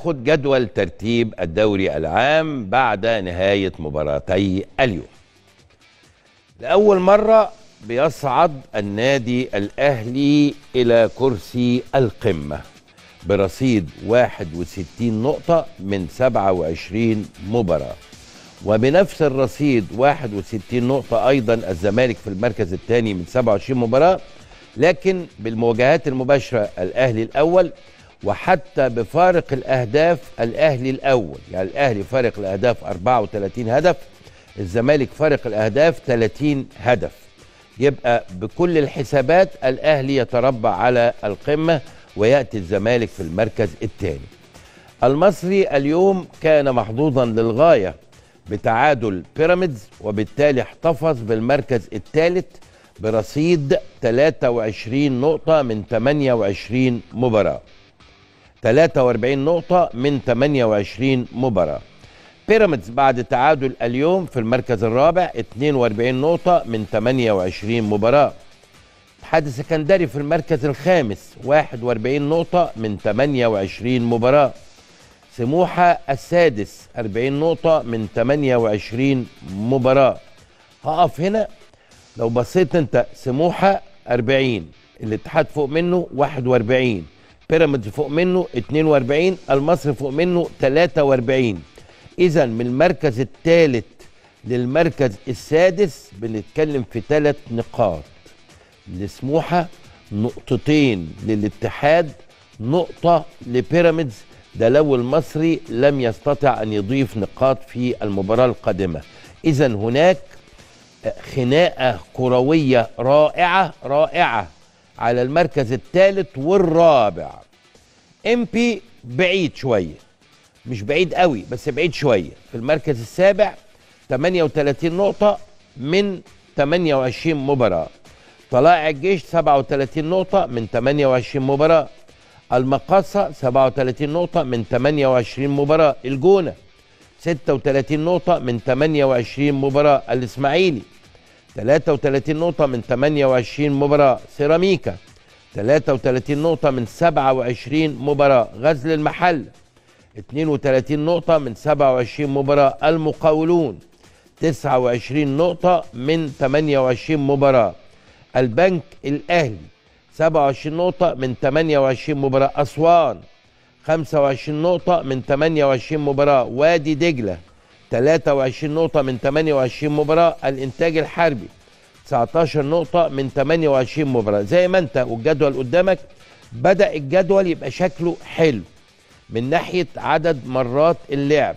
خد جدول ترتيب الدوري العام بعد نهاية مباراتي اليوم لأول مرة بيصعد النادي الأهلي إلى كرسي القمة برصيد 61 نقطة من 27 مباراة وبنفس الرصيد 61 نقطة أيضا الزمالك في المركز الثاني من 27 مباراة لكن بالمواجهات المباشرة الأهلي الأول وحتى بفارق الأهداف الأهلي الأول يعني الأهلي فارق الأهداف 34 هدف الزمالك فارق الأهداف 30 هدف يبقى بكل الحسابات الأهلي يتربع على القمة ويأتي الزمالك في المركز الثاني المصري اليوم كان محظوظا للغاية بتعادل بيراميدز وبالتالي احتفظ بالمركز الثالث برصيد 23 نقطة من 28 مباراة 43 نقطة من 28 مباراة بيراميدز بعد تعادل اليوم في المركز الرابع 42 نقطة من 28 مباراة اتحاد السكندري في المركز الخامس 41 نقطة من 28 مباراة سموحة السادس 40 نقطة من 28 مباراة هقف هنا لو بصيت انت سموحة 40 الاتحاد فوق منه 41 بيراميدز فوق منه 42 المصري فوق منه 43 اذا من المركز الثالث للمركز السادس بنتكلم في ثلاث نقاط لسموحه نقطتين للاتحاد نقطه لبيراميدز ده لو المصري لم يستطع ان يضيف نقاط في المباراه القادمه اذا هناك خناقه كرويه رائعه رائعه على المركز الثالث والرابع ام بي بعيد شويه مش بعيد قوي بس بعيد شويه في المركز السابع 38 نقطه من 28 مباراه طلائع الجيش 37 نقطه من 28 مباراه المقاصه 37 نقطه من 28 مباراه الجونه 36 نقطه من 28 مباراه الاسماعيلي 33 نقطة من 28 مباراة سيراميكا 33 نقطة من 27 مباراة غزل المحل 32 نقطة من 27 مباراة المقاولون 29 نقطة من 28 مباراة البنك الأهلي 27 نقطة من 28 مباراة أسوان 25 نقطة من 28 مباراة وادي دجلة 23 نقطة من 28 مباراة الإنتاج الحربي 19 نقطة من 28 مباراة زي ما أنت والجدول قدامك بدأ الجدول يبقى شكله حلو من ناحية عدد مرات اللعب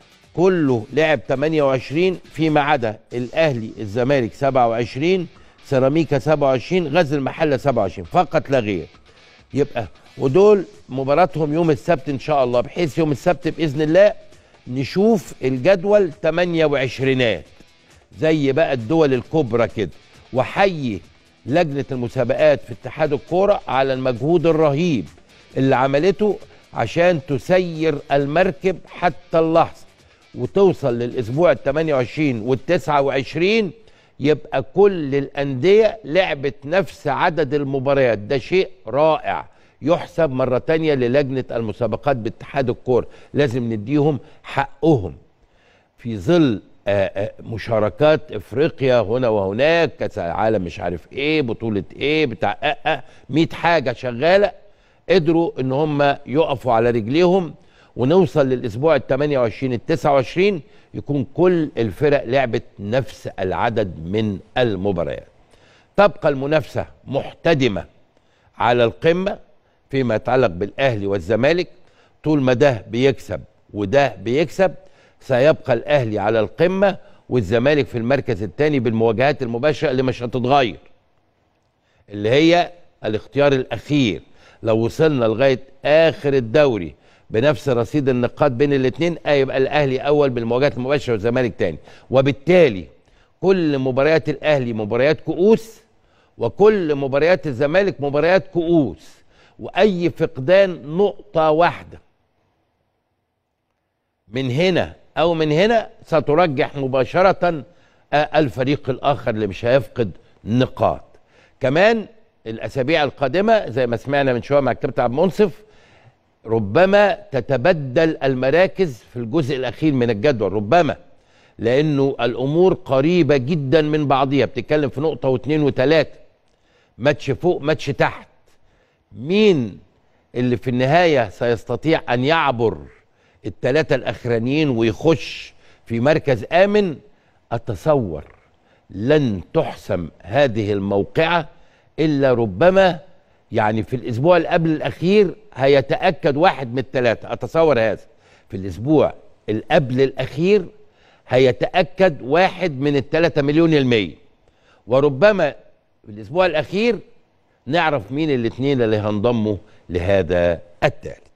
كله لعب 28 فيما عدا الأهلي الزمالك 27 سيراميكا 27 غزل المحلة 27 فقط لا غير يبقى ودول مباراتهم يوم السبت إن شاء الله بحيث يوم السبت بإذن الله نشوف الجدول 28 زي بقى الدول الكبرى كده وحيي لجنه المسابقات في اتحاد الكوره على المجهود الرهيب اللي عملته عشان تسير المركب حتى اللحظه وتوصل للاسبوع ال 28 وال 29 يبقى كل الانديه لعبت نفس عدد المباريات ده شيء رائع يحسب مرة تانية للجنة المسابقات باتحاد الكورة لازم نديهم حقهم في ظل آآ آآ مشاركات افريقيا هنا وهناك كاس العالم مش عارف ايه بطولة ايه بتاع أه 100 حاجة شغالة قدروا ان هم يقفوا على رجليهم ونوصل للاسبوع ال 28 ال 29 يكون كل الفرق لعبت نفس العدد من المباريات تبقى المنافسة محتدمة على القمة فيما يتعلق بالاهلي والزمالك طول ما ده بيكسب وده بيكسب سيبقى الاهلي على القمه والزمالك في المركز الثاني بالمواجهات المباشره اللي مش هتتغير اللي هي الاختيار الاخير لو وصلنا لغايه اخر الدوري بنفس رصيد النقاط بين الاثنين يبقى الاهلي اول بالمواجهات المباشره والزمالك ثاني وبالتالي كل مباريات الاهلي مباريات كؤوس وكل مباريات الزمالك مباريات كؤوس واي فقدان نقطه واحده من هنا او من هنا سترجح مباشره الفريق الاخر اللي مش هيفقد نقاط كمان الاسابيع القادمه زي ما سمعنا من شويه مع الكابتن عبد المنصف ربما تتبدل المراكز في الجزء الاخير من الجدول ربما لانه الامور قريبه جدا من بعضها بتتكلم في نقطه واثنين وثلاثه ماتش فوق ماتش تحت مين اللي في النهايه سيستطيع ان يعبر الثلاثه الاخرانيين ويخش في مركز امن اتصور لن تحسم هذه الموقعه الا ربما يعني في الاسبوع اللي قبل الاخير هيتاكد واحد من الثلاثه اتصور هذا في الاسبوع اللي قبل الاخير هيتاكد واحد من الثلاثة مليون المية وربما في الاسبوع الاخير نعرف مين الاثنين اللي هينضموا لهذا التالي